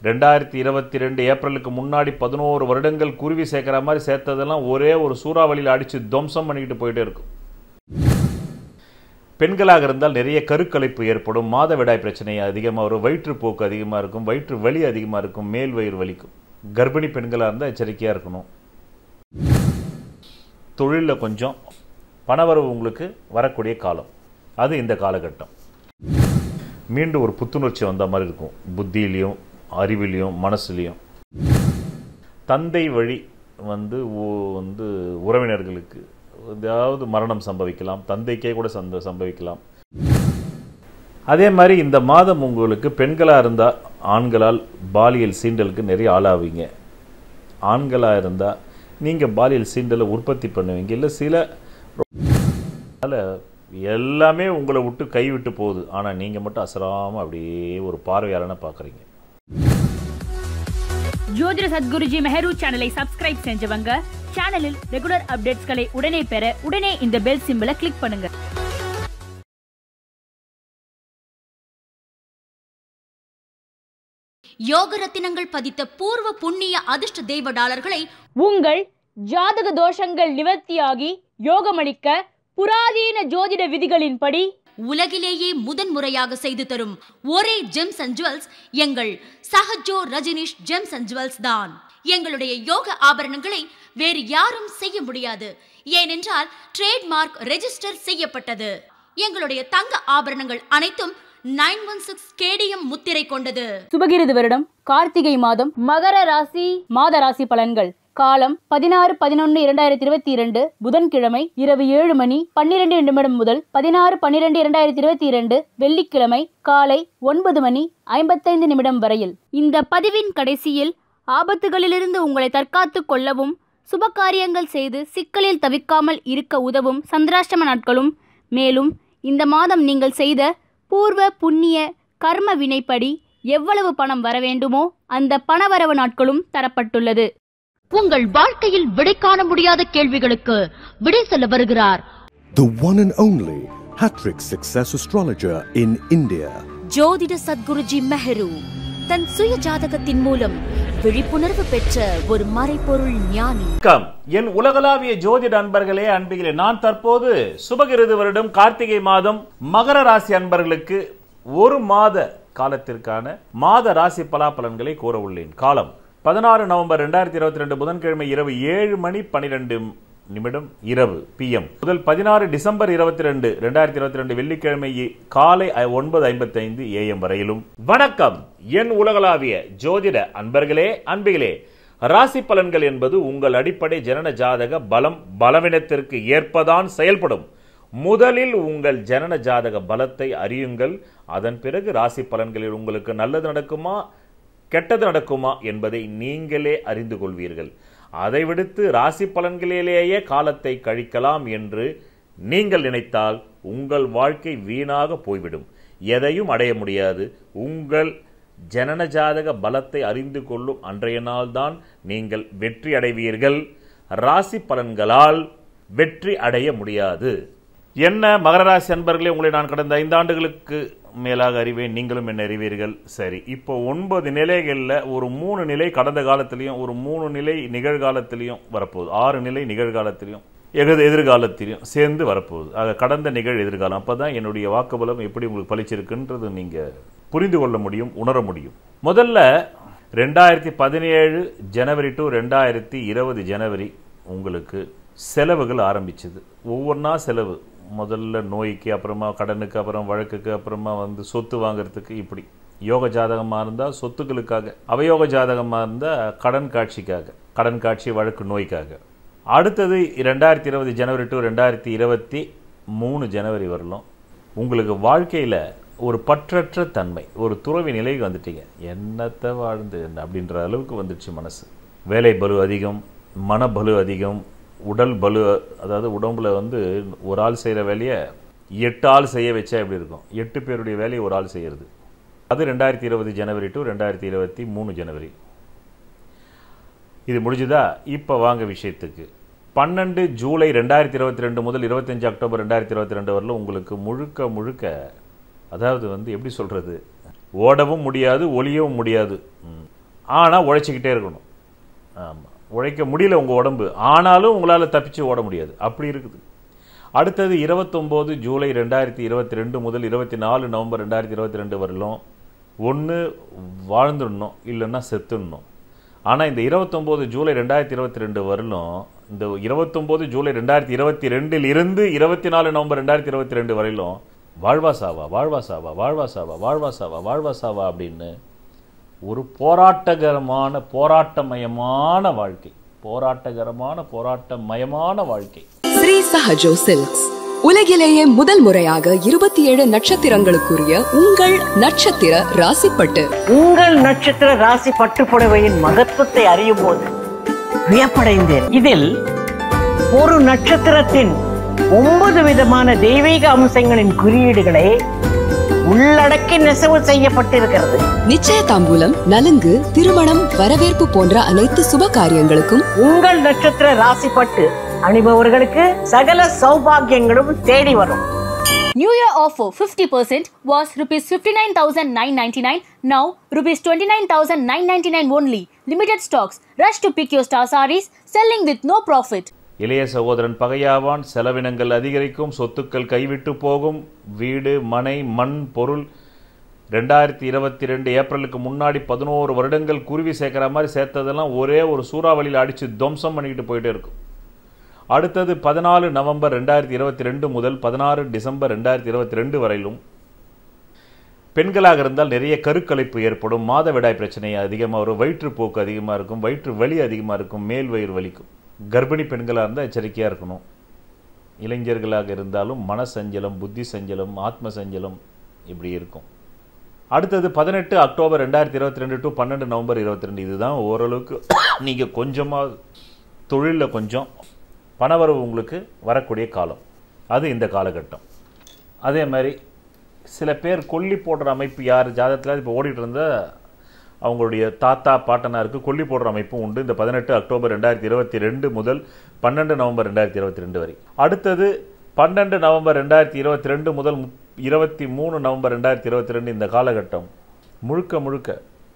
ரெண்டாயிரத்தி இருபத்தி ரெண்டு ஏப்ரலுக்கு முன்னாடி பதினோரு வருடங்கள் குருவி சேர்க்குற மாதிரி சேர்த்ததெல்லாம் ஒரே ஒரு சூறாவளியில் அடித்து துவம்சம் பண்ணிக்கிட்டு போயிட்டே இருக்கும் பெண்களாக இருந்தால் நிறைய கருக்கலைப்பு ஏற்படும் மாதவிடாய் பிரச்சனை அதிகமாக வரும் வயிற்றுப்போக்கு அதிகமாக இருக்கும் வயிற்று வலி அதிகமாக இருக்கும் மேல் வயிறு வலிக்கும் கர்ப்பிணி பெண்களாக இருந்தால் எச்சரிக்கையாக இருக்கணும் தொழிலில் கொஞ்சம் பணவரவு உங்களுக்கு வரக்கூடிய காலம் அது இந்த காலகட்டம் மீண்டும் ஒரு புத்துணர்ச்சி வந்த மாதிரி இருக்கும் புத்தியிலையும் அறிவிலையும் மனசுலையும் தந்தை வழி வந்து ஓ- வந்து உறவினர்களுக்கு ஏதாவது மரணம் சம்பவிக்கலாம் தந்தைக்கே கூட சந்த சம்பவிக்கலாம் அதே மாதிரி இந்த மாதம் உங்களுக்கு பெண்களாக இருந்தால் ஆண்களால் பாலியல் சீண்டலுக்கு நிறைய ஆளாவீங்க ஆண்களாக இருந்தால் நீங்கள் பாலியல் சீண்டலை உற்பத்தி பண்ணுவீங்க இல்லை சில அதனால் எல்லாமே உங்களை விட்டு கைவிட்டு போகுது ஆனால் நீங்கள் மட்டும் அசராமல் அப்படியே ஒரு பார்வையாளனை பார்க்குறீங்க ஜோதிட சத்குருஜி மெஹரு சேனலை சப்ஸ்கிரைப் செஞ்சவங்க சேனலில் ரெகுலர் அப்டேட்ஸ்களை உடனே பெற உடனே இந்த பெல் சிம்பலை கிளிக் பண்ணுங்க யோக ரத்தினங்கள் பதித்த பூர்வ புண்ணிய அதிர்ஷ்ட தெய்வ டாலர்களை உங்கள் ஜாதக தோஷங்கள் நிவர்த்தியாகி யோகமளிக்க புராதீன ஜோதிட விதிகளின்படி உலகிலேயே முதன்முறையாக செய்து தரும் ஒரே ஜெம்ஸ் அண்ட் ஜுவல்ஸ் எங்கள் Sahajo Rajnish gems and jewels தான் எங்களுடைய யோக ஆபரணங்களை வேறு யாரும் செய்ய முடியாது ஏனென்றால் ட்ரேட்மார்க் ரெஜிஸ்டர் செய்யப்பட்டது எங்களுடைய தங்க ஆபரணங்கள் அனைத்தும் நைன் ஒன் சிக்ஸ் கேடிஎம் முத்திரை கொண்டது சுபகிருது வருடம் கார்த்திகை மாதம் மகர ராசி மாத ராசி பலன்கள் காலம் பதினாறு பதினொன்று இரண்டாயிரத்தி இருபத்தி இரண்டு புதன்கிழமை இரவு ஏழு மணி பன்னிரெண்டு நிமிடம் முதல் பதினாறு பன்னிரெண்டு இரண்டாயிரத்தி இருபத்தி இரண்டு வெள்ளிக்கிழமை காலை ஒன்பது மணி ஐம்பத்தைந்து நிமிடம் வரையில் இந்த பதிவின் கடைசியில் ஆபத்துகளிலிருந்து உங்களை தற்காத்துக் கொள்ளவும் சுபகாரியங்கள் செய்து சிக்கலில் தவிக்காமல் இருக்க உதவும் சந்திராஷ்டம நாட்களும் மேலும் இந்த மாதம் நீங்கள் செய்த பூர்வ புண்ணிய கர்ம வினைப்படி எவ்வளவு பணம் வர வேண்டுமோ அந்த பணவரவு நாட்களும் தரப்பட்டுள்ளது உங்கள் வாழ்க்கையில் விடை காண முடியாத கேள்விகளுக்கு விடை சொல்ல வருகிறார் The one and only Hattrick Success Astrologer in India. ஜோதிட சத்குருஜி மெஹரு தன் சுய ஜாதகத்தின் மூலம் விழிப்புணர்வு பெற்ற ஒரு மறைபொருள் ஞானி வணக்கம் என் உலகளாவிய ஜோதிட அன்பர்களே அன்பிகளே நான் தற்போது சுபகிருது வருடம் கார்த்திகை மாதம் மகர ராசி அன்பர்களுக்கு ஒரு மாத காலத்திற்கான மாத ராசி பலாபலன்களை கூற உள்ளேன் காலம் பதினாறு நவம்பர் ரெண்டாயிரத்தி இருபத்தி ரெண்டு புதன்கிழமை இரவு ஏழு மணி பனிரெண்டு நிமிடம் இரவு பிஎம் முதல் பதினாறு டிசம்பர் இருபத்தி ரெண்டு ரெண்டாயிரத்தி இருபத்தி ரெண்டு வெள்ளிக்கிழமை இ- காலை ஐ- ஒன்பது ஐம்பத்தி ஐந்து ஏஎம் வரையிலும் வணக்கம் என் உலகளாவிய ஜோதிட அன்பர்களே அன்பிகளே ராசி பலன்கள் என்பது உங்கள் அடிப்படை ஜனன ஜாதக பலம் பலவீனத்திற்கு ஏற்பதான் செயல்படும் முதலில் உங்கள் ஜனன ஜாதக பலத்தை அறியுங்கள் அதன் பிறகு ராசி பலன்களில் உங்களுக்கு நல்லது நடக்குமா கெட்டது நடக்குமா என்பதை நீங்களே அறிந்து கொள்வீர்கள் அதை விடுத்து ராசி பலன்களிலேயே காலத்தை கழிக்கலாம் என்று நீங்கள் நினைத்தால் உங்கள் வாழ்க்கை வீணாக போய்விடும் எதையும் அடைய முடியாது உங்கள் ஜனன ஜாதக பலத்தை அறிந்து கொள்ளும் அன்றைய நாள்தான் நீங்கள் வெற்றி அடைவீர்கள் ராசி பலன்களால் வெற்றி அடைய முடியாது என்ன மகர ராசி அன்பர்களே உங்களை நான் கடந்த ஐந்தாண்டுகளுக்கு மேலாக அறிவேன் நீங்களும் என்ன அறிவீர்கள் சரி இப்போ ஒன்பது நிலைகளில் ஒரு மூணு நிலை கடந்த காலத்திலையும் ஒரு மூணு நிலை நிகழ்காலத்திலையும் வரப்போகுது ஆறு நிலை நிகழ்காலத்திலையும் எதிர் எதிர்காலத்திலையும் சேர்ந்து வரப்போகுது ஆக கடந்த நிகழ் எதிர்காலம் அப்போ தான் என்னுடைய வாக்குபலம் எப்படி உங்களுக்கு பளிச்சிருக்குன்றது நீங்கள் புரிந்து கொள்ள முடியும் உணர முடியும் முதல்ல ரெண்டாயிரத்தி பதினேழு ஜனவரி டு ரெண்டாயிரத்தி இருபது ஜனவரி உங்களுக்கு செலவுகள் ஆரம்பிச்சது ஒவ்வொன்றா செலவு முதல்ல நோய்க்கு அப்புறமா கடனுக்கு அப்புறம் வழக்குக்கு அப்புறமா வந்து சொத்து வாங்குறதுக்கு இப்படி யோக ஜாதகமாக இருந்தால் சொத்துக்களுக்காக அவயோக ஜாதகமாக இருந்தால் கடன் காட்சிக்காக கடன் காட்சி வழக்கு நோய்க்காக அடுத்தது ரெண்டாயிரத்தி இருபது ஜனவரி டு ரெண்டாயிரத்தி இருபத்தி மூணு ஜனவரி வரலும் உங்களுக்கு வாழ்க்கையில் ஒரு பற்றற்ற தன்மை ஒரு துறவி நிலைக்கு வந்துட்டீங்க என்னத்தை வாழ்ந்து என்ன அப்படின்ற அளவுக்கு வந்துடுச்சு மனசு வேலை பலு அதிகம் மனபலு அதிகம் உடல் பலு அதாவது உடம்புல வந்து ஒரு ஆள் செய்கிற வேலையை எட்டு ஆள் செய்ய வச்சா எப்படி இருக்கும் எட்டு பேருடைய வேலையை ஒரு ஆள் செய்கிறது அது ரெண்டாயிரத்தி இருபது ஜனவரி டு ரெண்டாயிரத்தி இருபத்தி மூணு ஜனவரி இது முடிஞ்சுதா இப்போ வாங்க விஷயத்துக்கு பன்னெண்டு ஜூலை ரெண்டாயிரத்தி இருபத்தி ரெண்டு முதல் இருபத்தஞ்சு அக்டோபர் ரெண்டாயிரத்தி இருபத்தி ரெண்டு வரலும் உங்களுக்கு முழுக்க முழுக்க அதாவது வந்து எப்படி சொல்கிறது ஓடவும் முடியாது ஒளியவும் முடியாது ம். ஆனால் உழைச்சிக்கிட்டே இருக்கணும் ஆமாம் உழைக்க முடியல உங்கள் உடம்பு ஆனாலும் உங்களால் தப்பிச்சு ஓட முடியாது அப்படி இருக்குது அடுத்தது இருபத்தொம்போது ஜூலை ரெண்டாயிரத்தி இருபத்தி ரெண்டு முதல் இருபத்தி நாலு நவம்பர் ரெண்டாயிரத்தி இருபத்தி ரெண்டு வரலும் ஒன்று வாழ்ந்துடணும் இல்லைன்னா செத்துடணும் ஆனால் இந்த இருபத்தொம்போது ஜூலை ரெண்டாயிரத்தி இருபத்தி ரெண்டு வரலும் இந்த இருபத்தொம்போது ஜூலை ரெண்டாயிரத்தி இருபத்தி ரெண்டில் இருந்து இருபத்தி நாலு நவம்பர் ரெண்டாயிரத்தி இருபத்தி ரெண்டு வரையிலும் வாழ்வா சாவா வாழ்வா சாவா வாழ்வா சாவா வாழ்வா சாவா வாழ்வா சாவா அப்படின்னு ஒரு போராட்டகரமான போராட்டமயமான வாழ்க்கை போராட்டகரமான போராட்டமயமான வாழ்க்கை ஸ்ரீ சஹஜோ சில்க்ஸ் உலகிலேயே முதல் முறையாக இருபத்தி ஏழு நட்சத்திரங்களுக்குரிய உங்கள் நட்சத்திர ராசிப்பட்டு உங்கள் நட்சத்திர ராசி பட்டுப்புடவையின் மகத்துவத்தை அறியும் போது வியப்படைந்தேன் இதில் ஒரு நட்சத்திரத்தின் ஒன்பது விதமான தெய்வீக அம்சங்களின் குறியீடுகளை உள்ளடக்கி நெசவு செய்யப்பட்டிருக்கிறது நிச்சய தாம்பூலம் நலுங்கு திருமணம் வரவேற்பு போன்ற அனைத்து சுப காரியங்களுக்கும் உங்கள் நட்சத்திர ராசி பட்டு அணிபவர்களுக்கு சகல சௌபாகியங்களும் தேடி வரும் New Year offer 50% was rupees 59,999. Now rupees 29,999 only. Limited stocks. Rush to pick your star sarees. Selling with no profit. இளைய சகோதரன் பகையாவான் செலவினங்கள் அதிகரிக்கும் சொத்துக்கள் கைவிட்டு போகும் வீடு மனை மண் பொருள் ரெண்டாயிரத்தி இருபத்தி ரெண்டு ஏப்ரலுக்கு முன்னாடி பதினோரு வருடங்கள் குருவி சேர்க்குற மாதிரி சேர்த்ததெல்லாம் ஒரே ஒரு சூறாவளியில் அடித்து துவம்சம் பண்ணிக்கிட்டு போயிட்டே இருக்கும் அடுத்தது பதினாலு நவம்பர் ரெண்டாயிரத்தி இருபத்தி ரெண்டு முதல் பதினாறு டிசம்பர் ரெண்டாயிரத்தி இருபத்தி ரெண்டு வரையிலும் பெண்களாக இருந்தால் நிறைய கருக்கலைப்பு ஏற்படும் மாதவிடாய் பிரச்சனை அதிகமாக வரும் வயிற்றுப்போக்கு அதிகமாக இருக்கும் வயிற்று வலி அதிகமாக இருக்கும் மேல் வயிறு வலிக்கும் கர்ப்பிணி பெண்களாக இருந்தால் எச்சரிக்கையாக இருக்கணும் இளைஞர்களாக இருந்தாலும் மன சஞ்சலம் புத்தி சஞ்சலம் ஆத்ம சஞ்சலம் இப்படி இருக்கும் அடுத்தது பதினெட்டு அக்டோபர் ரெண்டாயிரத்தி இருபத்தி ரெண்டு டு பன்னெண்டு நவம்பர் இருபத்தி ரெண்டு இதுதான் ஓரளவுக்கு நீங்கள் கொஞ்சமாக தொழிலில் கொஞ்சம் பணவரவு உங்களுக்கு வரக்கூடிய காலம் அது இந்த காலகட்டம் அதே மாதிரி சில பேர் கொல்லி போடுற அமைப்பு யார் ஜாதகத்தில் இப்போ ஓடிட்டு இருந்தா அவங்களுடைய தாத்தா பாட்டனாருக்கு கொல்லி போடுற அமைப்பும் உண்டு இந்த பதினெட்டு அக்டோபர் ரெண்டாயிரத்தி இருபத்தி ரெண்டு முதல் பன்னெண்டு நவம்பர் ரெண்டாயிரத்தி இருபத்தி ரெண்டு வரை அடுத்தது பன்னெண்டு நவம்பர் ரெண்டாயிரத்தி இருபத்தி ரெண்டு முதல் முப்- இருபத்தி மூணு நவம்பர் ரெண்டாயிரத்தி இருபத்தி ரெண்டு இந்த காலகட்டம் முழுக்க முழுக்க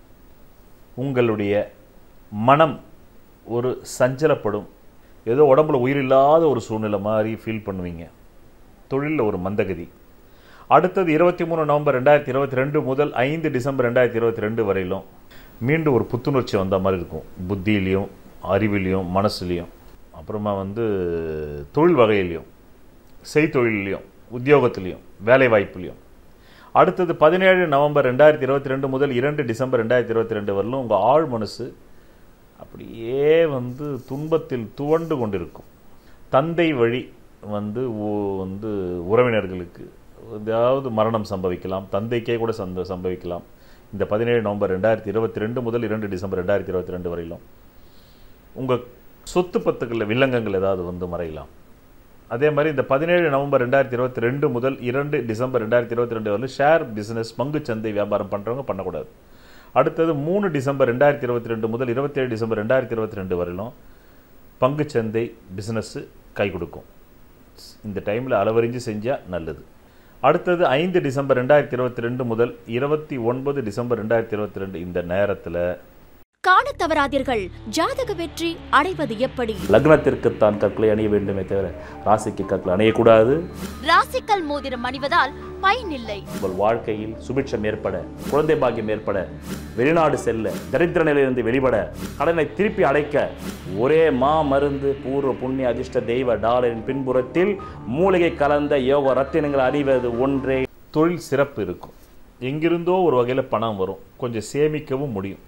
உங்களுடைய மனம் ஒரு சஞ்சலப்படும் ஏதோ உடம்புல உயிரில்லாத ஒரு சூழ்நிலை மாதிரி ஃபீல் பண்ணுவீங்க தொழிலில் ஒரு மந்தகதி அடுத்தது இருபத்தி மூணு நவம்பர் ரெண்டாயிரத்தி இருபத்தி ரெண்டு முதல் ஐந்து டிசம்பர் ரெண்டாயிரத்தி இருபத்தி ரெண்டு வரையிலும் மீண்டும் ஒரு புத்துணர்ச்சி வந்த மாதிரி இருக்கும் புத்தியிலையும் அறிவிலையும் மனசுலையும் அப்புறமா வந்து தொழில் வகையிலையும் செய்தொழிலையும் உத்தியோகத்திலையும் வேலை வாய்ப்புலையும் அடுத்தது பதினேழு நவம்பர் ரெண்டாயிரத்தி இருபத்தி ரெண்டு முதல் இரண்டு டிசம்பர் ரெண்டாயிரத்தி இருபத்தி ரெண்டு வரலும் உங்கள் ஆழ் மனசு அப்படியே வந்து துன்பத்தில் துவண்டு கொண்டிருக்கும் தந்தை வழி வந்து உ- வந்து உறவினர்களுக்கு ஏதாவது மரணம் சம்பவிக்கலாம் தந்தைக்கே கூட சந்த சம்பவிக்கலாம் இந்த பதினேழு நவம்பர் ரெண்டாயிரத்தி இருபத்தி ரெண்டு முதல் இரண்டு டிசம்பர் ரெண்டாயிரத்தி இருபத்தி ரெண்டு வரையிலும் உங்கள் சொத்து பத்துக்களில் வில்லங்கங்கள் ஏதாவது வந்து மறையலாம் அதே மாதிரி இந்த பதினேழு நவம்பர் ரெண்டாயிரத்தி இருபத்தி ரெண்டு முதல் இரண்டு டிசம்பர் ரெண்டாயிரத்தி இருபத்தி ரெண்டு வரலும் ஷேர் பிசினஸ் பங்கு சந்தை வியாபாரம் பண்ணுறவங்க பண்ணக்கூடாது அடுத்தது மூணு டிசம்பர் ரெண்டாயிரத்தி இருபத்தி ரெண்டு முதல் இருபத்தேழு டிசம்பர் ரெண்டாயிரத்தி இருபத்தி ரெண்டு வரையிலும் பங்கு சந்தை பிஸ்னஸ்ஸு கை கொடுக்கும் இந்த டைமில் அளவறிஞ்சு செஞ்சால் நல்லது அடுத்தது ஐந்து டிசம்பர் ரெண்டாயிரத்தி இருபத்தி ரெண்டு முதல் இருபத்தி ஒன்பது டிசம்பர் ரெண்டாயிரத்தி இருபத்தி ரெண்டு இந்த நேரத்தில் காணத் தவறாதீர்கள் ஜாதக வெற்றி அடைவது எப்படி லக்னத்திற்குத்தான் கற்களை அணிய வேண்டுமே தவிர ராசிக்கு கற்களை அணியக்கூடாது ராசிக்கல் மோதிரம் அணிவதால் பயனில்லை உங்கள் வாழ்க்கையில் சுபிட்சம் ஏற்பட குழந்தை பாக்கியம் ஏற்பட வெளிநாடு செல்ல தரித்திர நிலையிலிருந்து வெளிப்பட கடனை திருப்பி அடைக்க ஒரே மா மருந்து பூர்வ புண்ணிய அதிர்ஷ்ட தெய்வ டாலரின் பின்புறத்தில் மூலிகை கலந்த யோக ரத்தினங்கள் அறிவது ஒன்றே தொழில் சிறப்பு இருக்கும் எங்கிருந்தோ ஒரு வகையில் பணம் வரும் கொஞ்சம் சேமிக்கவும் முடியும்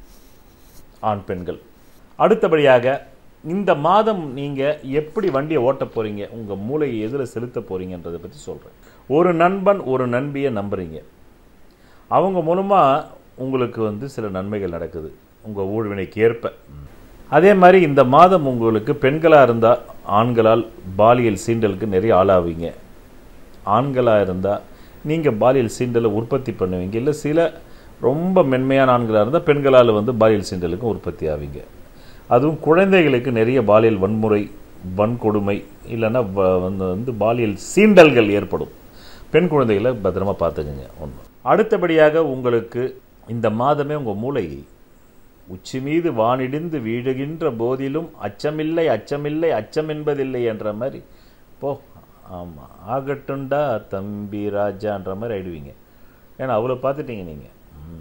ஆண் பெண்கள் அடுத்தபடியாக இந்த மாதம் நீங்கள் எப்படி வண்டியை ஓட்ட போகிறீங்க உங்கள் மூளையை எதில் செலுத்த போகிறீங்கன்றதை பற்றி சொல்கிறேன் ஒரு நண்பன் ஒரு நண்பியை நம்புறீங்க அவங்க மூலமாக உங்களுக்கு வந்து சில நன்மைகள் நடக்குது உங்கள் ஊழ்வினைக்கு ஏற்ப அதே மாதிரி இந்த மாதம் உங்களுக்கு பெண்களாக இருந்தால் ஆண்களால் பாலியல் சீண்டலுக்கு நிறைய ஆளாவீங்க ஆண்களாக இருந்தால் நீங்கள் பாலியல் சீண்டலை உற்பத்தி பண்ணுவீங்க இல்லை சில ரொம்ப மென்மையான ஆண்களாக இருந்தால் பெண்களால் வந்து பாலியல் சீண்டலுக்கும் உற்பத்தி ஆவீங்க அதுவும் குழந்தைகளுக்கு நிறைய பாலியல் வன்முறை வன்கொடுமை இல்லைன்னா வ- வந்து வந்து பாலியல் சீண்டல்கள் ஏற்படும் பெண் குழந்தைகளை பத்திரமா பார்த்துக்குங்க ஒன்று அடுத்தபடியாக உங்களுக்கு இந்த மாதமே உங்கள் மூளை உச்சி மீது வானிடிந்து வீழுகின்ற போதிலும் அச்சமில்லை அச்சமில்லை அச்சம் என்பதில்லை என்ற மாதிரி போ ஆமாம் ஆகட்டுண்டா தம்பி ராஜான்ற மாதிரி ஆயிடுவீங்க ஏன்னா அவ்வளோ பார்த்துட்டீங்க நீங்கள்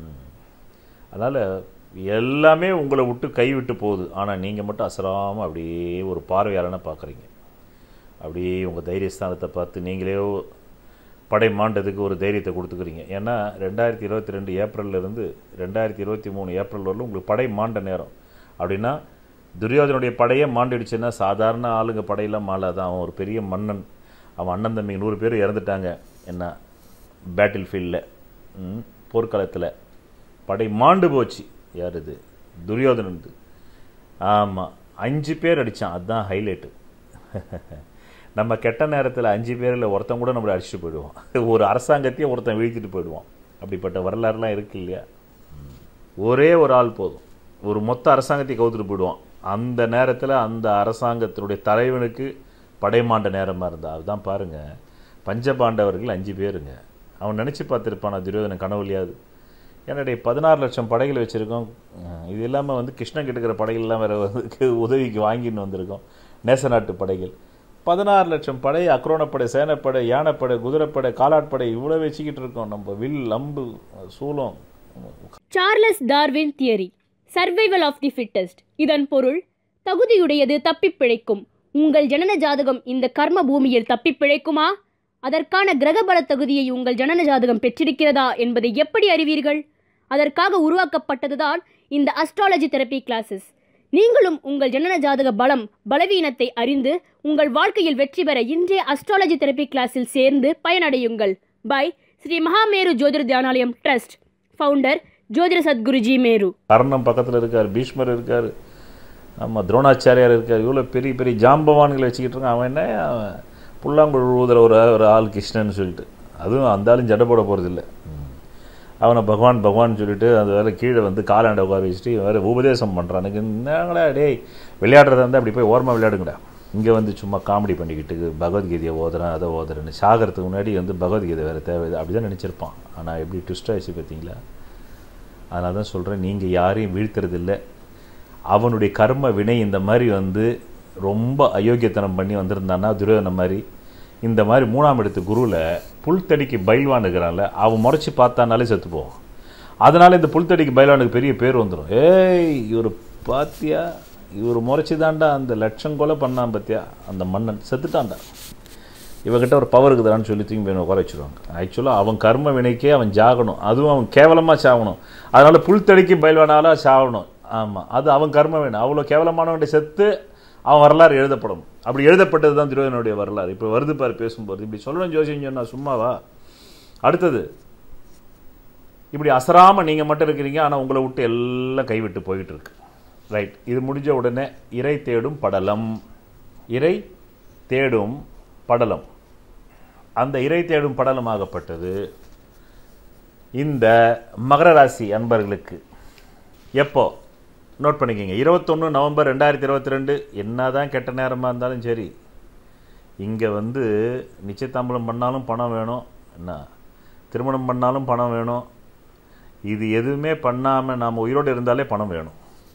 அதனால் எல்லாமே உங்களை விட்டு கைவிட்டு போகுது ஆனால் நீங்கள் மட்டும் அசராமல் அப்படியே ஒரு பார்வையாளனை பார்க்குறீங்க அப்படியே உங்கள் தைரியஸ்தானத்தை பார்த்து நீங்களே படை மாண்டதுக்கு ஒரு தைரியத்தை கொடுத்துக்கிறீங்க ஏன்னா ரெண்டாயிரத்தி இருபத்தி ரெண்டு ஏப்ரல்லேருந்து ரெண்டாயிரத்தி இருபத்தி மூணு ஏப்ரல் வரலும் உங்களுக்கு படை மாண்ட நேரம் அப்படின்னா துரியோதனுடைய படையே மாண்டிடுச்சுன்னா சாதாரண ஆளுங்க படையெல்லாம் மாளாதான் அவன் ஒரு பெரிய மன்னன் அவன் அண்ணன் தம்பி நூறு பேர் இறந்துட்டாங்க என்ன பேட்டில் ஃபீல்டில் போர்க்களத்தில் படை மாண்டு போச்சு யார் இது துரியோதனது ஆமாம் அஞ்சு பேர் அடித்தான் அதுதான் ஹைலைட்டு நம்ம கெட்ட நேரத்தில் அஞ்சு பேரில் ஒருத்தன் கூட நம்மளை அடிச்சுட்டு போயிடுவான் ஒரு அரசாங்கத்தையே ஒருத்தன் வீழ்த்திட்டு போயிடுவான் அப்படிப்பட்ட வரலாறுலாம் இருக்கு இல்லையா ஒரே ஒரு ஆள் போதும் ஒரு மொத்த அரசாங்கத்தை கவுத்துட்டு போயிடுவான் அந்த நேரத்தில் அந்த அரசாங்கத்தினுடைய தலைவனுக்கு படைமாண்ட நேரமாக இருந்தால் அதுதான் பாருங்கள் பஞ்சபாண்டவர்கள் அஞ்சு பேருங்க அவன் நினச்சி பார்த்துருப்பான் துரியோதன கனவுலையாது என்னுடைய பதினாறு லட்சம் படைகள் வச்சுருக்கோம் இது இல்லாமல் வந்து கிருஷ்ணன் கிட்டக்கிற படைகள்லாம் வேறு வந்து உதவிக்கு வாங்கின்னு வந்திருக்கோம் நேச நாட்டு படைகள் பதினாறு லட்சம் படை அக்ரோணப்படை சேனப்படை யானைப்படை குதிரைப்படை காலாட்படை இவ்வளோ வச்சுக்கிட்டு இருக்கோம் நம்ம வில் அம்பு சூலம் Charles Darwin theory survival of the fittest இதன் பொருள் தகுதியுடையது தப்பிப் பிழைக்கும் உங்கள் ஜனன ஜாதகம் இந்த கர்ம பூமியில் தப்பிப் பிழைக்குமா அதற்கான கிரகபல தகுதியை உங்கள் ஜனன ஜாதகம் பெற்றிருக்கிறதா என்பதை எப்படி அறிவீர்கள் அதற்காக உருவாக்கப்பட்டதுதான் இந்த அஸ்ட்ராலஜி தெரப்பி கிளாஸஸ் நீங்களும் உங்கள் ஜனன ஜாதக பலம் பலவீனத்தை அறிந்து உங்கள் வாழ்க்கையில் வெற்றி பெற இன்றைய அஸ்ட்ராலஜி தெரப்பி கிளாஸில் சேர்ந்து பயனடையுங்கள் பை ஸ்ரீ மகாமேரு ஜோதிட தியானாலயம் ட்ரஸ்ட் ஃபவுண்டர் ஜோதிட சத்குருஜி மேரு கர்ணம் பக்கத்தில் இருக்கார் பீஷ்மர் இருக்கார் ஆமாம் துரோணாச்சாரியார் இருக்கார் இவ்வளோ பெரிய பெரிய ஜாம்பவான்களை வச்சுக்கிட்டு இருக்கான் அவன் என்ன அவன் புல்லாங்குழல் ஊதுற ஒரு ஒரு ஆள் கிருஷ்ணன்னு சொல்லிட்டு அதுவும் அந்த ஆளும் ஜடை போட போகிறதில்ல அவனை பகவான் பகவான் சொல்லிட்டு அது வேறு கீழே வந்து காலாண்ட உட்கார வச்சுட்டு இவன் வேறு உபதேசம் பண்ணுறான் எனக்கு என்னங்களா டேய் விளையாடுறதா இருந்தால் அப்படி போய் ஓரமாக விளையாடுங்கடா இங்கே வந்து சும்மா காமெடி பண்ணிக்கிட்டு பகவத்கீதையை ஓதுறேன் அதை ஓதுறேன்னு சாகிறதுக்கு முன்னாடி வந்து பகவத்கீதை வேறு தேவை அப்படி தான் நினச்சிருப்பான் ஆனால் எப்படி ட்விஸ்ட் ஆயிடுச்சு பார்த்தீங்களா அதனால தான் சொல்கிறேன் நீங்கள் யாரையும் வீழ்த்துறதில்ல அவனுடைய கர்ம வினை இந்த மாதிரி வந்து ரொம்ப அயோக்கியத்தனம் பண்ணி வந்திருந்தான்னா துரியோதன மாதிரி இந்த மாதிரி மூணாம் இடத்து குருவில் புல்தடிக்கு பைல்வான் இருக்கிறான்ல அவன் முறைச்சி பார்த்தானாலே செத்து போவான் அதனால் இந்த புல்தடிக்கு பைல்வானுக்கு பெரிய பேர் வந்துடும் ஏய் இவர் பாத்தியா இவர் முறைச்சி தாண்டா அந்த லட்சம் கொலை பண்ணான் பார்த்தியா அந்த மன்னன் செத்துட்டான்டா இவகிட்ட ஒரு பவர் இருக்குதான்னு சொல்லி தூக்கி போய் உட்கார வச்சுருவாங்க ஆக்சுவலாக அவன் கர்ம வினைக்கே அவன் ஜாகணும் அதுவும் அவன் கேவலமாக சாகணும் அதனால் புல்தடிக்கு பயில்வானால சாகணும் ஆமாம் அது அவன் கர்ம வினை அவ்வளோ கேவலமானவன்கிட்ட செத்து அவன் வரலாறு எழுதப்படும் அப்படி எழுதப்பட்டது தான் துரியோதனுடைய வரலாறு இப்போ வருது பாரு பேசும்போது இப்படி சொல்லணும் ஜோசியம் சொன்னா சும்மாவா அடுத்தது இப்படி அசராமல் நீங்கள் மட்டும் இருக்கிறீங்க ஆனால் உங்களை விட்டு எல்லாம் கைவிட்டு போயிட்டு இருக்கு ரைட் இது முடிஞ்ச உடனே இறை தேடும் படலம் இறை தேடும் படலம் அந்த இறை தேடும் படலமாகப்பட்டது இந்த மகர ராசி அன்பர்களுக்கு எப்போ நோட் பண்ணிக்கோங்க இருபத்தொன்று நவம்பர் ரெண்டாயிரத்தி இருபத்தி ரெண்டு என்ன தான் கெட்ட நேரமாக இருந்தாலும் சரி இங்கே வந்து நிச்சயதாம்பலம் பண்ணாலும் பணம் வேணும் என்ன திருமணம் பண்ணாலும் பணம் வேணும் இது எதுவுமே பண்ணாமல் நாம் உயிரோடு இருந்தாலே பணம் வேணும்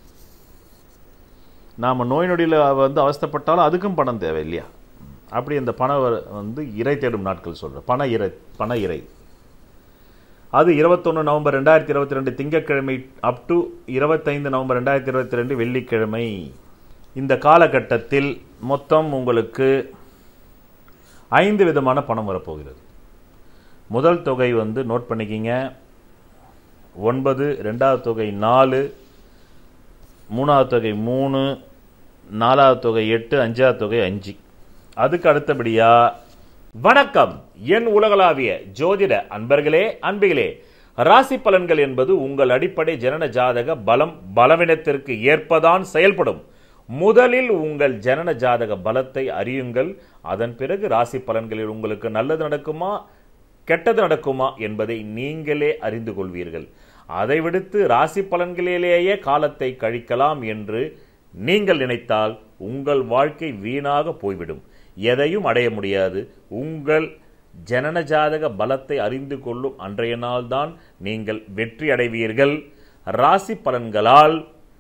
நாம் நோய் நொடியில் வந்து அவஸ்தைப்பட்டாலும் அதுக்கும் பணம் தேவை இல்லையா அப்படி இந்த பண வ- வந்து இறை தேடும் நாட்கள் சொல்கிறேன் பண இறை பண இறை அது இருபத்தொன்று நவம்பர் ரெண்டாயிரத்தி இருபத்தி ரெண்டு திங்கட்கிழமை அப் டு இருபத்தைந்து நவம்பர் ரெண்டாயிரத்தி இருபத்தி ரெண்டு வெள்ளிக்கிழமை இந்த காலகட்டத்தில் மொத்தம் உங்களுக்கு ஐந்து விதமான பணம் வரப்போகிறது முதல் தொகை வந்து நோட் பண்ணிக்கிங்க ஒன்பது ரெண்டாவது தொகை நாலு மூணாவது தொகை மூணு நாலாவது தொகை எட்டு அஞ்சாவது தொகை அஞ்சு அதுக்கு அடுத்தபடியா வணக்கம் என் உலகளாவிய ஜோதிட அன்பர்களே அன்பிகளே ராசி பலன்கள் என்பது உங்கள் அடிப்படை ஜனன ஜாதக பலம் பலவீனத்திற்கு ஏற்பதான் செயல்படும் முதலில் உங்கள் ஜனன ஜாதக பலத்தை அறியுங்கள் அதன் பிறகு ராசி பலன்களில் உங்களுக்கு நல்லது நடக்குமா கெட்டது நடக்குமா என்பதை நீங்களே அறிந்து கொள்வீர்கள் அதை விடுத்து ராசி பலன்களிலேயே காலத்தை கழிக்கலாம் என்று நீங்கள் நினைத்தால் உங்கள் வாழ்க்கை வீணாக போய்விடும் எதையும் அடைய முடியாது உங்கள் ஜனன ஜாதக பலத்தை அறிந்து கொள்ளும் அன்றைய நாள்தான் நீங்கள் வெற்றி அடைவீர்கள் ராசி பலன்களால்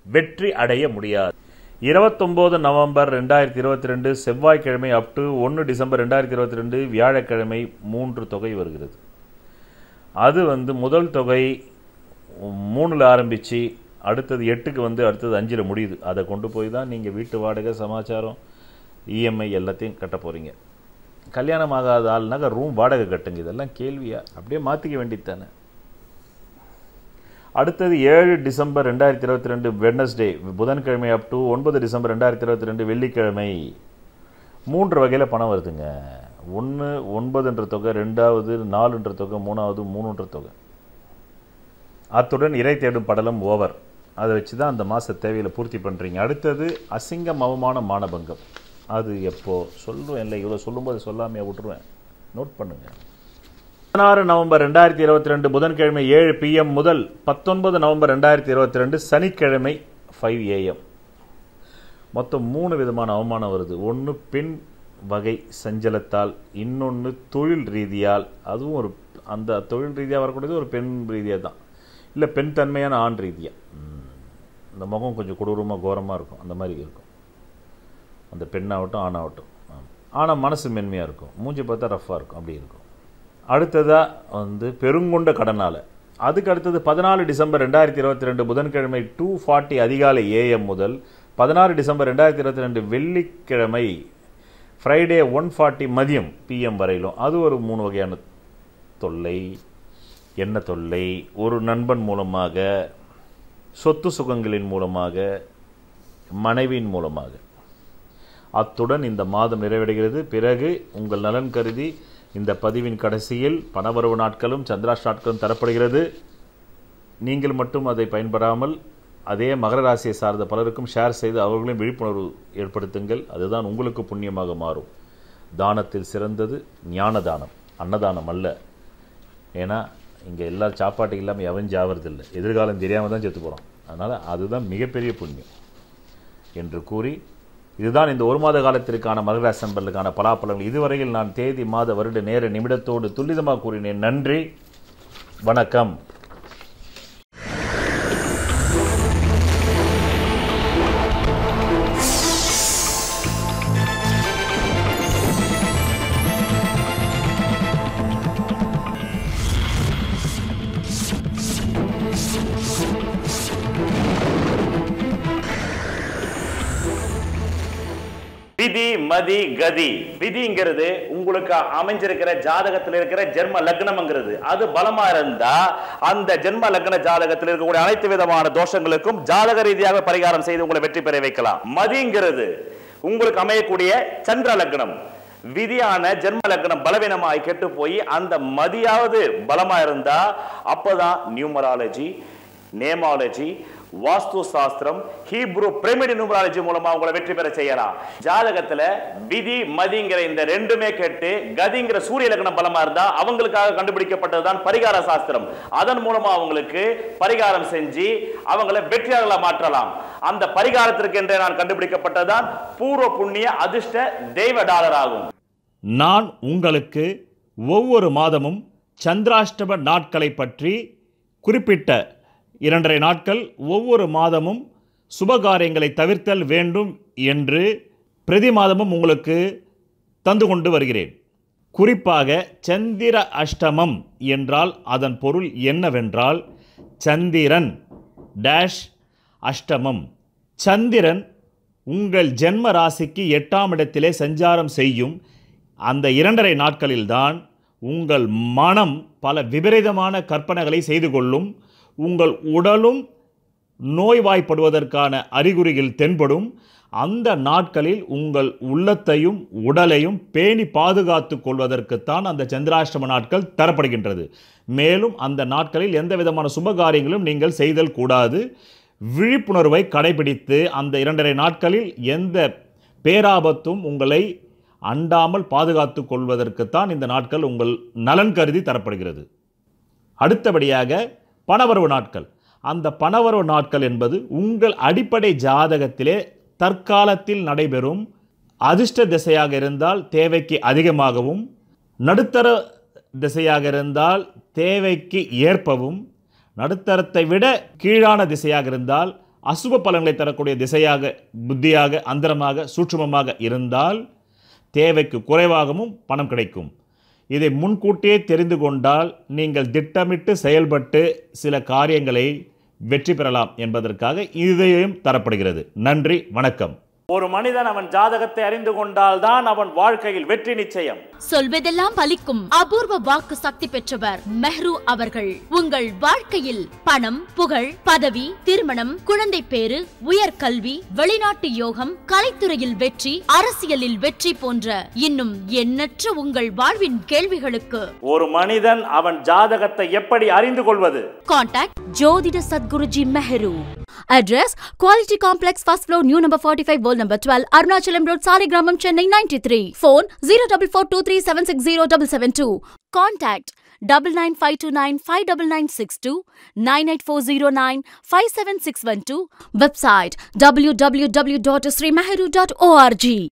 வெற்றி அடைய முடியாது இருபத்தொம்போது நவம்பர் ரெண்டாயிரத்தி இருபத்தி ரெண்டு செவ்வாய்க்கிழமை அப் டு ஒன்று டிசம்பர் ரெண்டாயிரத்தி இருபத்தி ரெண்டு வியாழக்கிழமை மூன்று தொகை வருகிறது அது வந்து முதல் தொகை மூணில் ஆரம்பித்து அடுத்தது எட்டுக்கு வந்து அடுத்தது அஞ்சில் முடியுது அதை கொண்டு போய் தான் நீங்கள் வீட்டு வாடகை சமாச்சாரம் இஎம்ஐ எல்லாத்தையும் கட்ட போகிறீங்க கல்யாணம் ஆகாத ஆள்னாக்க ரூம் வாடகை கட்டுங்க இதெல்லாம் கேள்வியா அப்படியே மாற்றிக்க வேண்டியது தானே அடுத்தது ஏழு டிசம்பர் ரெண்டாயிரத்தி இருபத்தி ரெண்டு வெட்னஸ்டே புதன்கிழமை அப் டு ஒன்பது டிசம்பர் ரெண்டாயிரத்தி இருபத்தி ரெண்டு வெள்ளிக்கிழமை மூன்று வகையில் பணம் வருதுங்க ஒன்று ஒன்பதுன்ற தொகை ரெண்டாவது நாலுன்ற தொகை மூணாவது மூணுன்ற தொகை அத்துடன் இறை தேடும் படலம் ஓவர் அதை வச்சு தான் அந்த மாத தேவையில் பூர்த்தி பண்ணுறீங்க அடுத்தது அசிங்கம் அவமான மானபங்கம் அது எப்போ சொல்லுவேன் இல்லை இவ்வளோ சொல்லும்போது சொல்லாமையா விட்டுருவேன் நோட் பண்ணுங்க பதினாறு நவம்பர் ரெண்டாயிரத்தி இருபத்தி ரெண்டு புதன்கிழமை ஏழு பிஎம் முதல் பத்தொன்பது நவம்பர் ரெண்டாயிரத்தி இருபத்தி ரெண்டு சனிக்கிழமை ஃபைவ் ஏஎம் மொத்தம் மூணு விதமான அவமானம் வருது ஒன்று பெண் வகை சஞ்சலத்தால் இன்னொன்று தொழில் ரீதியால் அதுவும் ஒரு அந்த தொழில் ரீதியாக வரக்கூடியது ஒரு பெண் ரீதியாக தான் இல்லை பெண் தன்மையான ஆண் ரீதியாக இந்த முகம் கொஞ்சம் கொடூரமாக கோரமாக இருக்கும் அந்த மாதிரி இருக்கும் அந்த பெண்ணாகட்டும் ஆணாகட்டும் ஆனால் மனசு மென்மையாக இருக்கும் மூஞ்சி பார்த்தா ரஃப்பாக இருக்கும் அப்படி இருக்கும் அடுத்ததாக வந்து பெருங்கொண்ட கடனால் அதுக்கு அடுத்தது பதினாலு டிசம்பர் ரெண்டாயிரத்தி இருபத்தி ரெண்டு புதன்கிழமை டூ ஃபார்ட்டி அதிகாலை ஏஎம் முதல் பதினாறு டிசம்பர் ரெண்டாயிரத்தி இருபத்தி ரெண்டு வெள்ளிக்கிழமை ஃப்ரைடே ஒன் ஃபார்ட்டி மதியம் பிஎம் வரையிலும் அது ஒரு மூணு வகையான தொல்லை என்ன தொல்லை ஒரு நண்பன் மூலமாக சொத்து சுகங்களின் மூலமாக மனைவியின் மூலமாக அத்துடன் இந்த மாதம் நிறைவடைகிறது பிறகு உங்கள் நலன் கருதி இந்த பதிவின் கடைசியில் பணவரவு நாட்களும் சந்திராஷ் நாட்களும் தரப்படுகிறது நீங்கள் மட்டும் அதை பயன்பெறாமல் அதே மகர ராசியை சார்ந்த பலருக்கும் ஷேர் செய்து அவர்களையும் விழிப்புணர்வு ஏற்படுத்துங்கள் அதுதான் உங்களுக்கு புண்ணியமாக மாறும் தானத்தில் சிறந்தது ஞான தானம் அன்னதானம் அல்ல ஏன்னா இங்கே எல்லா சாப்பாட்டுக்கு இல்லாமல் எவன் ஜாவறதில்லை எதிர்காலம் தெரியாமல் தான் செத்து போகிறோம் அதனால் அதுதான் மிகப்பெரிய புண்ணியம் என்று கூறி இதுதான் இந்த ஒரு மாத காலத்திற்கான மகராசி நண்பர்களுக்கான பலாப்பலங்கள் இதுவரையில் நான் தேதி மாத வருட நேர நிமிடத்தோடு துல்லிதமாக கூறினேன் நன்றி வணக்கம் விதி மதி கதி விதிங்கிறது உங்களுக்கு அமைஞ்சிருக்கிற ஜாதகத்தில் இருக்கிற ஜென்ம லக்னம்ங்கிறது அது பலமா இருந்தா அந்த ஜென்ம லக்ன ஜாதகத்தில் இருக்கக்கூடிய அனைத்து விதமான தோஷங்களுக்கும் ஜாதக ரீதியாக பரிகாரம் செய்து உங்களை வெற்றி பெற வைக்கலாம் மதிங்கிறது உங்களுக்கு அமையக்கூடிய சந்திர லக்னம் விதியான ஜென்ம லக்னம் பலவீனமாய் கெட்டு போய் அந்த மதியாவது பலமா இருந்தா அப்பதான் நியூமராலஜி நேமாலஜி வாஸ்து சாஸ்திரம் ஹீப்ரு பிரமிடு நியூமராலஜி மூலமா உங்களை வெற்றி பெற செய்யலாம் ஜாதகத்துல விதி மதிங்கிற இந்த ரெண்டுமே கேட்டு கதிங்கிற சூரிய லக்னம் பலமா இருந்தா அவங்களுக்காக கண்டுபிடிக்கப்பட்டதுதான் பரிகார சாஸ்திரம் அதன் மூலமா அவங்களுக்கு பரிகாரம் செஞ்சு அவங்களை வெற்றியாளர்களா மாற்றலாம் அந்த பரிகாரத்திற்கு என்றே நான் கண்டுபிடிக்கப்பட்டதுதான் பூர்வ புண்ணிய அதிர்ஷ்ட தெய்வ டாலர் ஆகும் நான் உங்களுக்கு ஒவ்வொரு மாதமும் சந்திராஷ்டம நாட்களை பற்றி குறிப்பிட்ட இரண்டரை நாட்கள் ஒவ்வொரு மாதமும் சுபகாரியங்களை தவிர்த்தல் வேண்டும் என்று பிரதி மாதமும் உங்களுக்கு தந்து கொண்டு வருகிறேன் குறிப்பாக சந்திர அஷ்டமம் என்றால் அதன் பொருள் என்னவென்றால் சந்திரன் டேஷ் அஷ்டமம் சந்திரன் உங்கள் ஜென்ம ராசிக்கு எட்டாம் இடத்திலே சஞ்சாரம் செய்யும் அந்த இரண்டரை நாட்களில்தான் உங்கள் மனம் பல விபரீதமான கற்பனைகளை செய்து கொள்ளும் உங்கள் உடலும் நோய்வாய்ப்படுவதற்கான அறிகுறிகள் தென்படும் அந்த நாட்களில் உங்கள் உள்ளத்தையும் உடலையும் பேணி பாதுகாத்து கொள்வதற்குத்தான் அந்த சந்திராஷ்டம நாட்கள் தரப்படுகின்றது மேலும் அந்த நாட்களில் எந்த விதமான சுபகாரியங்களும் நீங்கள் செய்தல் கூடாது விழிப்புணர்வை கடைபிடித்து அந்த இரண்டரை நாட்களில் எந்த பேராபத்தும் உங்களை அண்டாமல் பாதுகாத்து கொள்வதற்குத்தான் இந்த நாட்கள் உங்கள் நலன் கருதி தரப்படுகிறது அடுத்தபடியாக பணவரவு நாட்கள் அந்த பணவரவு நாட்கள் என்பது உங்கள் அடிப்படை ஜாதகத்திலே தற்காலத்தில் நடைபெறும் அதிர்ஷ்ட திசையாக இருந்தால் தேவைக்கு அதிகமாகவும் நடுத்தர திசையாக இருந்தால் தேவைக்கு ஏற்பவும் நடுத்தரத்தை விட கீழான திசையாக இருந்தால் அசுப பலன்களை தரக்கூடிய திசையாக புத்தியாக அந்தரமாக சூட்சுமமாக இருந்தால் தேவைக்கு குறைவாகவும் பணம் கிடைக்கும் இதை முன்கூட்டியே தெரிந்து கொண்டால் நீங்கள் திட்டமிட்டு செயல்பட்டு சில காரியங்களை வெற்றி பெறலாம் என்பதற்காக இதையும் தரப்படுகிறது நன்றி வணக்கம் ஒரு மனிதன் அவன் ஜாதகத்தை அறிந்து கொண்டால்தான் அவன் வாழ்க்கையில் வெற்றி நிச்சயம் சொல்வதெல்லாம் பலிக்கும் அபூர்வ வாக்கு சக்தி பெற்றவர் மெஹ்ரு அவர்கள் உங்கள் வாழ்க்கையில் பணம் புகழ் பதவி திருமணம் குழந்தை பேரு உயர்கல்வி வெளிநாட்டு யோகம் கலைத்துறையில் வெற்றி அரசியலில் வெற்றி போன்ற இன்னும் எண்ணற்ற உங்கள் வாழ்வின் கேள்விகளுக்கு ஒரு மனிதன் அவன் ஜாதகத்தை எப்படி அறிந்து கொள்வது Contact Jodhida Sadguruji Meheru. Address Quality Complex First Floor New Number 45 World Number 12 Arunachalam Road Saligramam Chennai 93 Phone 0442360772 Contact double nine five two nine five double nine six two nine eight four zero nine five seven six one two website www.srimeheru.org